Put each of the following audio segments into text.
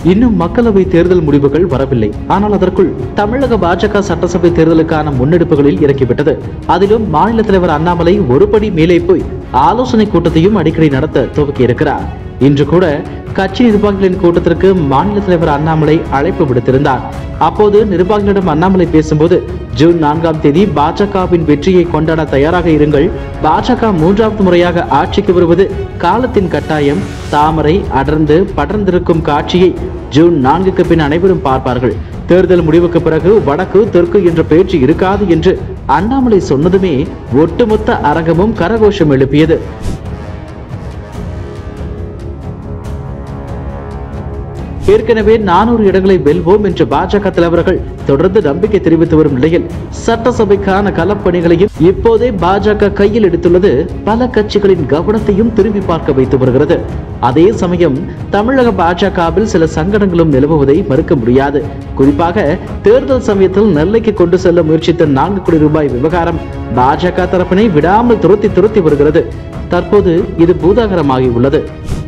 இன்னும் மக்களவை தேர்தல் முடிவுகள் வரவில்லை ஆனால் அதற்குள் தமிழக பாஜக சட்டசபை தேர்தலுக்கான முன்னெடுப்புகளில் இறக்கிவிட்டது அதிலும் மாநில தலைவர் அண்ணாமலை ஒருபடி மேலே போய் ஆலோசனை கூட்டத்தையும் அடிக்கடி நடத்த துவக்கியிருக்கிறார் இன்று கூட கட்சி நிர்வாகிகளின் கூட்டத்திற்கு மாநில தலைவர் அண்ணாமலை அழைப்பு விடுத்திருந்தார் அப்போது நிர்வாகிகளிடம் அண்ணாமலை பேசும்போது ஜூன் நான்காம் தேதி பாஜகவின் வெற்றியை கொண்டாட தயாராக இருங்கள் பாஜக மூன்றாவது முறையாக ஆட்சிக்கு வருவது காலத்தின் கட்டாயம் தாமரை அடர்ந்து படர்ந்திருக்கும் காட்சியை ஜூன் நான்குக்கு பின் அனைவரும் பார்ப்பார்கள் தேர்தல் முடிவுக்கு பிறகு வடக்கு தெற்கு என்ற பேச்சு இருக்காது என்று அண்ணாமலை சொன்னதுமே ஒட்டுமொத்த அரங்கமும் கரகோஷம் எழுப்பியது ஏற்கனவே நானூறு இடங்களை வெல்வோம் என்று பாஜக தலைவர்கள் தொடர்ந்து நம்பிக்கை தெரிவித்து வரும் நிலையில் சட்டசபைக்கான களப்பணிகளையும் இப்போதே பாஜக கையில் எடுத்துள்ளது பல கட்சிகளின் கவனத்தையும் திரும்பி பார்க்க வைத்து வருகிறது அதே சமயம் தமிழக பாஜகவில் சில சங்கடங்களும் நிலவுவதை மறுக்க முடியாது குறிப்பாக தேர்தல் சமயத்தில் நெல்லைக்கு கொண்டு செல்ல முயற்சித்த நான்கு கோடி ரூபாய் விவகாரம் பாஜக தரப்பினை விடாமல் துரத்தி துரத்தி வருகிறது தற்போது இது பூதாகரமாகி உள்ளது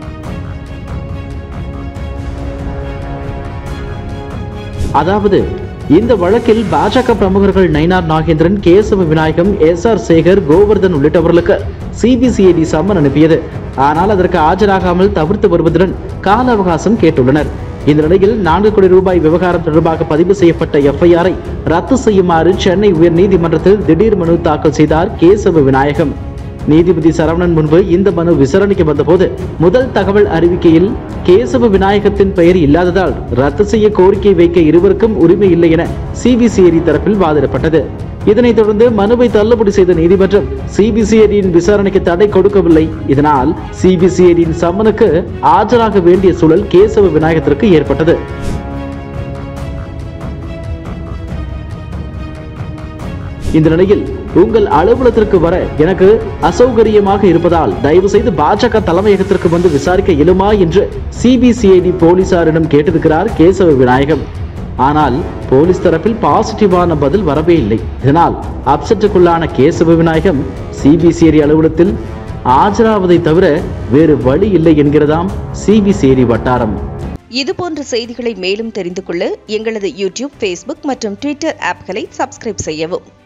அதாவது இந்த வழக்கில் பாஜக பிரமுகர்கள் நயினார் நாகேந்திரன் கேசவ விநாயகம் எஸ் ஆர் சேகர் கோவர்தன் உள்ளிட்டவர்களுக்கு சிபிசிஐடி சம்மன் அனுப்பியது ஆனால் அதற்கு ஆஜராகாமல் தவிர்த்து வருவதுடன் கால அவகாசம் கேட்டுள்ளனர் இந்த நிலையில் நான்கு கோடி ரூபாய் விவகாரம் தொடர்பாக பதிவு செய்யப்பட்ட எஃப்ஐஆரை ரத்து செய்யுமாறு சென்னை உயர்நீதிமன்றத்தில் திடீர் மனு தாக்கல் செய்தார் கேசவ விநாயகம் நீதிபதி சரவணன் முன்பு இந்த மனு விசாரணைக்கு வந்தபோது முதல் தகவல் அறிவிக்கையில் கேசவ விநாயகத்தின் பெயர் இல்லாததால் ரத்து செய்ய கோரிக்கை வைக்க இருவருக்கும் உரிமை இல்லை என சிபிசிஐடி தரப்பில் வாதிடப்பட்டது இதனைத் தொடர்ந்து மனுவை தள்ளுபடி செய்த நீதிமன்றம் சிபிசிஐடியின் விசாரணைக்கு தடை கொடுக்கவில்லை இதனால் சிபிசிஐடியின் சம்மனுக்கு ஆஜராக வேண்டிய சூழல் கேசவ விநாயகத்திற்கு ஏற்பட்டது இந்த நிலையில் உங்கள் அலுவலகத்திற்கு வர எனக்கு அசௌகரியமாக இருப்பதால் தயவு செய்து பாஜக தலைமையகத்திற்கு வந்து விசாரிக்க இயலுமா என்று சிபிசிஐடி போலீசாரிடம் கேட்டிருக்கிறார் கேசவ விநாயகம் ஆனால் போலீஸ் தரப்பில் பாசிட்டிவான பதில் வரவே இல்லை இதனால் அப்செட்டுக்குள்ளான கேசவ விநாயகம் சிபிசிஐடி அலுவலகத்தில் ஆஜராவதை தவிர வேறு வழி இல்லை என்கிறதாம் சிபிசிஐடி வட்டாரம் இதுபோன்ற செய்திகளை மேலும் தெரிந்து கொள்ள எங்களது யூடியூப் ஃபேஸ்புக் மற்றும் ட்விட்டர் ஆப்களை சப்ஸ்கிரைப் செய்யவும்